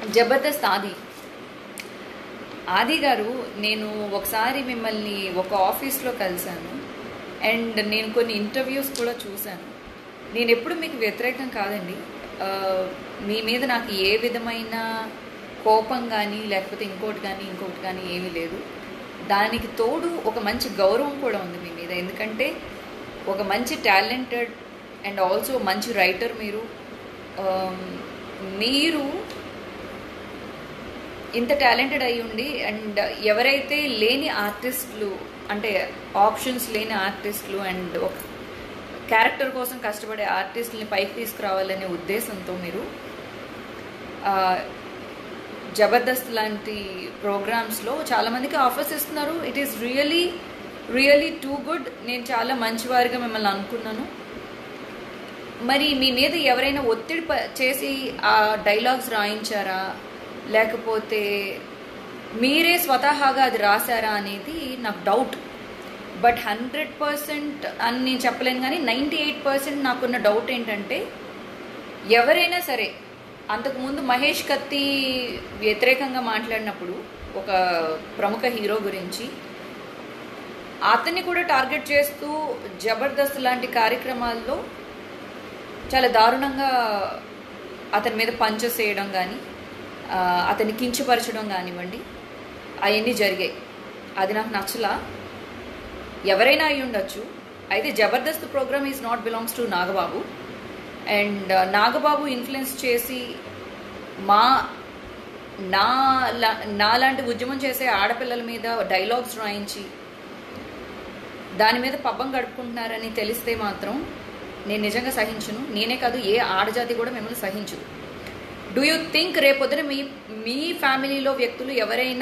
జబర్దస్త్ ఆది ఆది గారు నేను ఒకసారి మిమ్మల్ని ఒక ఆఫీస్లో కలిశాను అండ్ నేను కొన్ని ఇంటర్వ్యూస్ కూడా చూశాను నేను ఎప్పుడు మీకు వ్యతిరేకం కాదండి ఆ, మీ మీద నాకు ఏ విధమైన కోపం కానీ లేకపోతే ఇంకోటి కానీ ఇంకోటి కానీ ఏమీ లేదు దానికి తోడు ఒక మంచి గౌరవం కూడా ఉంది మీ మీద ఎందుకంటే ఒక మంచి టాలెంటెడ్ అండ్ ఆల్సో మంచి రైటర్ మీరు ఆమ్, మీరు ఇంత టాలెంటెడ్ అయి ఉండి అండ్ ఎవరైతే లేని ఆర్టిస్టులు అంటే ఆప్షన్స్ లేని ఆర్టిస్టులు అండ్ ఒక క్యారెక్టర్ కోసం కష్టపడే ఆర్టిస్టులని పైకి తీసుకురావాలనే ఉద్దేశంతో మీరు ఆ, జబర్దస్త్ లాంటి ప్రోగ్రామ్స్లో చాలామందికి ఆఫర్స్ ఇస్తున్నారు it is really really too good నేను చాలా మంచివారిగా మిమ్మల్ని అనుకున్నాను మరి మీ మీద ఎవరైనా ఒత్తిడి ప- చేసి ఆ డైలాగ్స్ రాయించారా లేకపోతే మీరే స్వతహాగా అది రాశారా అనేది నాకు డౌట్ బట్ హండ్రెడ్ పర్సెంట్ అని నేను చెప్పలేను కానీ నైంటీ ఎయిట్ పర్సెంట్ నాకున్న డౌట్ ఏంటంటే ఎవరైనా సరే అంతకుముందు మహేష్ కత్తి వ్యతిరేకంగా మాట్లాడినప్పుడు ఒక ప్రముఖ హీరో గురించి అతన్ని కూడా టార్గెట్ చేస్తూ జబర్దస్త్ లాంటి కార్యక్రమాల్లో చాలా దారుణంగా అతని మీద పంచెస్ వేయడం కానీ అతన్ని కించపరచడం కానివ్వండి అవన్నీ జరిగాయి అది నాకు నచ్చలా ఎవరైనా అయి ఉండొచ్చు అయితే Jabardasth program is not belongs to Nagababu and Nagababu influence చేసి మా నా లా- నా లాంటి ఉద్యమం చేసే ఆడపిల్లల మీద డైలాగ్స్ రాయించి దాని మీద పబ్బం గడుపుకుంటున్నారని తెలిస్తే మాత్రం నేను నిజంగా సహించను నేనే కాదు ఏ ఆడజాతి కూడా మిమ్మల్ని సహించదు డూ యూ థింక్ రేపొద్దున మీ మీ ఫ్యామిలీలో వ్యక్తులు ఎవరైనా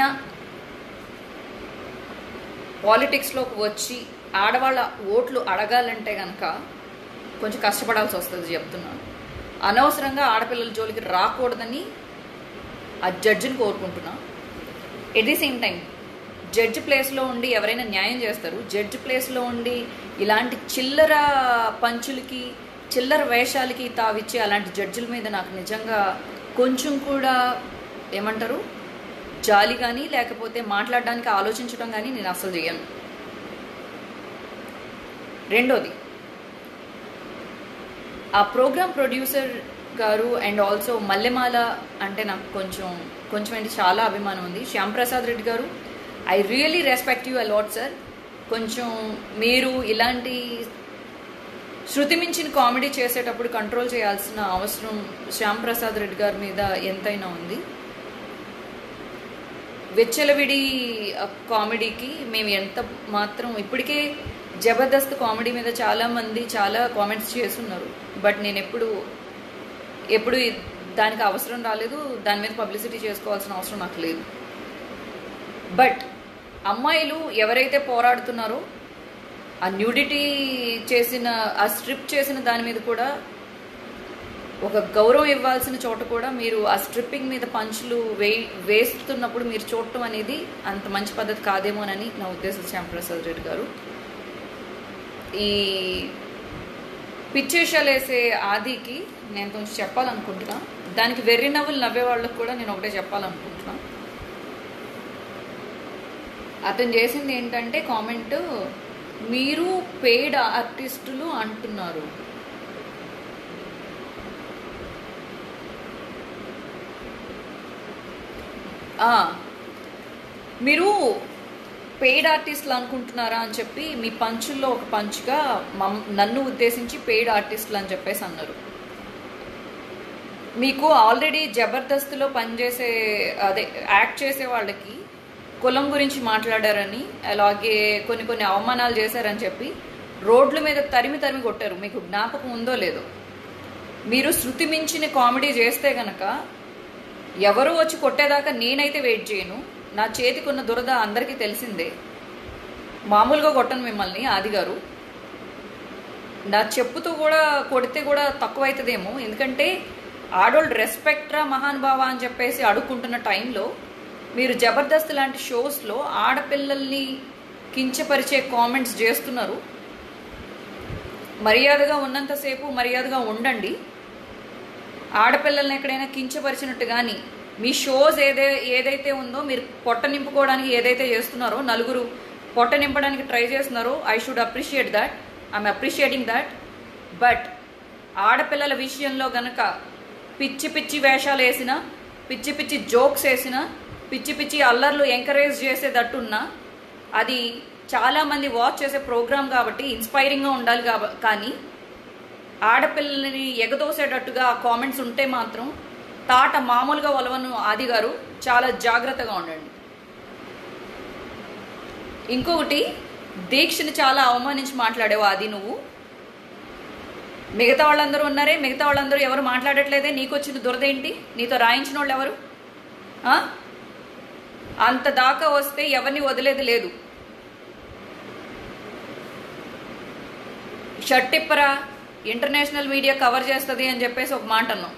పాలిటిక్స్లోకి వచ్చి ఆడవాళ్ళ ఓట్లు అడగాలంటే కనుక కొంచెం కష్టపడాల్సి వస్తుంది చెప్తున్నాను అనవసరంగా ఆడపిల్లల జోలికి రాకూడదని ఆ జడ్జిని కోరుకుంటున్నా at the same time judge ప్లేస్లో ఉండి ఎవరైనా న్యాయం చేస్తారు జడ్జ్ ప్లేస్లో ఉండి ఇలాంటి చిల్లర పంచులకి చిల్లర వేషాలకి తావిచ్చే అలాంటి జడ్జిల మీద నాకు నిజంగా కొంచెం కూడా ఏమంటారు జాలి కానీ లేకపోతే మాట్లాడడానికి ఆలోచించడం కానీ నేను అసలు చేయను రెండోది ఆ ప్రోగ్రామ్ ప్రొడ్యూసర్ గారు అండ్ ఆల్సో మల్లెమాల అంటే నాకు కొంచెం కొంచెం ఏంటి చాలా అభిమానం ఉంది Shyam Prasad Reddy garu I really respect you a lot sir కొంచెం మీరు ఇలాంటి శృతి మించిన కామెడీ చేసేటప్పుడు కంట్రోల్ చేయాల్సిన అవసరం శ్యామ్ ప్రసాద్ రెడ్డి గారి మీద ఎంతైనా ఉంది వెచ్చలవిడి ఆ, కామెడీకి మేము ఎంత మాత్రం ఇప్పటికే జబర్దస్త్ కామెడీ మీద చాలా మంది చాలా కామెంట్స్ చేస్తున్నారు బట్ నేను ఎప్పుడు ఎప్పుడు దానికి అవసరం రాలేదు దాని మీద పబ్లిసిటీ చేసుకోవాల్సిన అవసరం నాకు లేదు బట్ అమ్మాయిలు ఎవరైతే పోరాడుతున్నారో ఆ న్యూడిటీ చేసిన ఆ స్ట్రిప్ చేసిన దాని మీద కూడా ఒక గౌరవం ఇవ్వాల్సిన చోట కూడా మీరు ఆ స్ట్రిప్పింగ్ మీద పంచులు వే వేస్తున్నప్పుడు మీరు చూడటం అనేది అంత మంచి పద్ధతి కాదేమోనని నా ఉద్దేశం శ్యాంప్రసాద్ రెడ్డి గారు ఈ పిచ్చేషాలు వేసే ఆదికి నేను కొంచెం చెప్పాలనుకుంటున్నా దానికి వెర్రి నవ్వులు నవ్వే వాళ్ళకి కూడా నేను ఒకటే చెప్పాలనుకుంటున్నా అతను చేసింది ఏంటంటే కామెంట్ మీరు పెయిడ్ ఆర్టిస్టులు అంటున్నారు ఆ, మీరు పెయిడ్ ఆర్టిస్టులు అనుకుంటున్నారా అని చెప్పి మీ పంచుల్లో ఒక పంచుగా మమ్ నన్ను ఉద్దేశించి పెయిడ్ ఆర్టిస్టులు అని చెప్పేసి అన్నారు మీకు ఆల్రెడీ జబర్దస్త్లో పనిచేసే అదే యాక్ట్ చేసే వాళ్ళకి కులం గురించి మాట్లాడారని అలాగే కొన్ని కొన్ని అవమానాలు చేశారని చెప్పి రోడ్ల మీద తరిమి తరిమి కొట్టారు మీకు జ్ఞాపకం ఉందో లేదో మీరు శృతి మించిన కామెడీ చేస్తే గనక ఎవరు వచ్చి కొట్టేదాకా నేనైతే వెయిట్ చేయను నా చేతికి ఉన్న దురద అందరికీ తెలిసిందే మామూలుగా కొట్టను మిమ్మల్ని ఆది గారు నా చెప్పుతో కూడా కొడితే కూడా తక్కువ అవుతుందేమో ఎందుకంటే ఆడోళ్ళు రెస్పెక్ట్ రా మహానుభావ అని చెప్పేసి అడుక్కుంటున్న టైంలో మీరు జబర్దస్త్ లాంటి షోస్లో ఆడపిల్లల్ని కించపరిచే కామెంట్స్ చేస్తున్నారు మర్యాదగా ఉన్నంతసేపు మర్యాదగా ఉండండి ఆడపిల్లల్ని ఎక్కడైనా కించపరిచినట్టు కానీ మీ షోస్ ఏదే ఏదైతే ఉందో మీరు పొట్ట నింపుకోవడానికి ఏదైతే చేస్తున్నారో నలుగురు పొట్ట నింపడానికి ట్రై చేస్తున్నారో I should appreciate that I'm appreciating that but ఆడపిల్లల విషయంలో గనక పిచ్చి పిచ్చి వేషాలు వేసిన పిచ్చి పిచ్చి జోక్స్ వేసిన పిచ్చి పిచ్చి అల్లర్లు ఎంకరేజ్ చేసేటట్టున్నా అది చాలామంది వాచ్ చేసే ప్రోగ్రామ్ కాబట్టి ఇన్స్పైరింగ్గా ఉండాలి కాబ కానీ ఆడపిల్లల్ని ఎగదోసేటట్టుగా కామెంట్స్ ఉంటే మాత్రం తాట మామూలుగా ఒలవను ఆది గారు చాలా జాగ్రత్తగా ఉండండి ఇంకొకటి దీక్షని చాలా అవమానించి మాట్లాడేవు ఆది నువ్వు మిగతా వాళ్ళందరూ ఉన్నారే మిగతా వాళ్ళందరూ ఎవరు మాట్లాడట్లేదే నీకు వచ్చిన దురద ఏంటి నీతో రాయించిన వాళ్ళు ఎవరు ఆ? అంత దాకా వస్తే ఎవరిని వదిలేది లేదు షర్ట్ ఇప్పరా ఇంటర్నేషనల్ మీడియా కవర్ చేస్తుంది అని చెప్పేసి ఒక మాట అన్నాం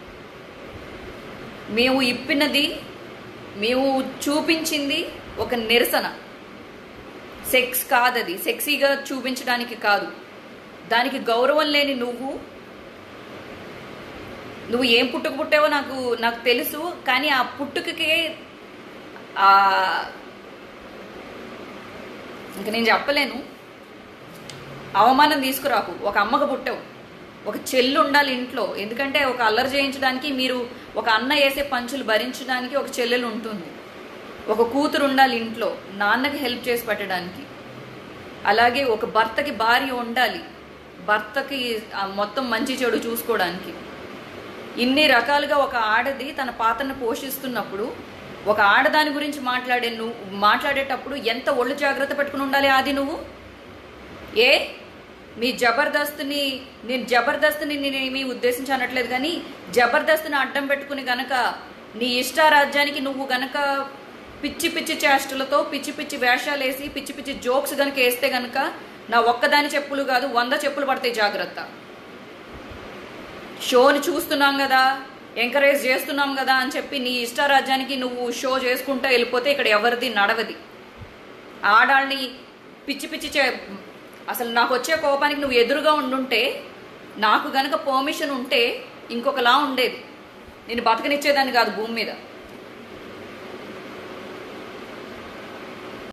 మేము ఇప్పినది మేము చూపించింది ఒక నిరసన సెక్స్ కాదది సెక్సీగా చూపించడానికి కాదు దానికి గౌరవం లేని నువ్వు నువ్వు ఏం పుట్టుక పుట్టావో నాకు నాకు తెలుసు కానీ ఆ పుట్టుకకే ఆ ఇంక నేను చెప్పలేను అవమానం తీసుకురాకు ఒక అమ్మకు పుట్టావు ఒక చెల్లు ఉండాలి ఇంట్లో ఎందుకంటే ఒక అల్లరి చేయించడానికి మీరు ఒక అన్న వేసే పంచులు భరించడానికి ఒక చెల్లెలు ఉంటుంది ఒక కూతురు ఉండాలి ఇంట్లో నాన్నకి హెల్ప్ చేసి పెట్టడానికి అలాగే ఒక భర్తకి భార్య ఉండాలి భర్తకి ఆ మొత్తం మంచి చెడు చూసుకోవడానికి ఇన్ని రకాలుగా ఒక ఆడది తన పాత్రను పోషిస్తున్నప్పుడు ఒక ఆడదాని గురించి మాట్లాడే నువ్వు మాట్లాడేటప్పుడు ఎంత ఒళ్ళు జాగ్రత్త పెట్టుకుని ఉండాలి ఆది నువ్వు ఏ మీ జబర్దస్త్ని నేను జబర్దస్త్ని నేనేమి ఉద్దేశించి అనట్లేదు కానీ జబర్దస్త్ని అడ్డం పెట్టుకుని గనక నీ ఇష్టారాజ్యానికి నువ్వు గనక పిచ్చి పిచ్చి చేష్టలతో పిచ్చి పిచ్చి వేషాలు వేసి పిచ్చి పిచ్చి జోక్స్ గనక వేస్తే గనక నా ఒక్కదాని చెప్పులు కాదు వంద చెప్పులు పడతాయి జాగ్రత్త షోని చూస్తున్నాం కదా ఎంకరేజ్ చేస్తున్నాం కదా అని చెప్పి నీ ఇష్టారాజ్యానికి నువ్వు షో చేసుకుంటూ వెళ్ళిపోతే ఇక్కడ ఎవరిది నడవది ఆడాళ్ళని పిచ్చి పిచ్చి చే అసలు నాకు వచ్చే కోపానికి నువ్వు ఎదురుగా ఉండుంటే నాకు గనక పర్మిషన్ ఉంటే ఇంకొకలా ఉండేది నేను బతకనిచ్చేదాన్ని కాదు భూమి మీద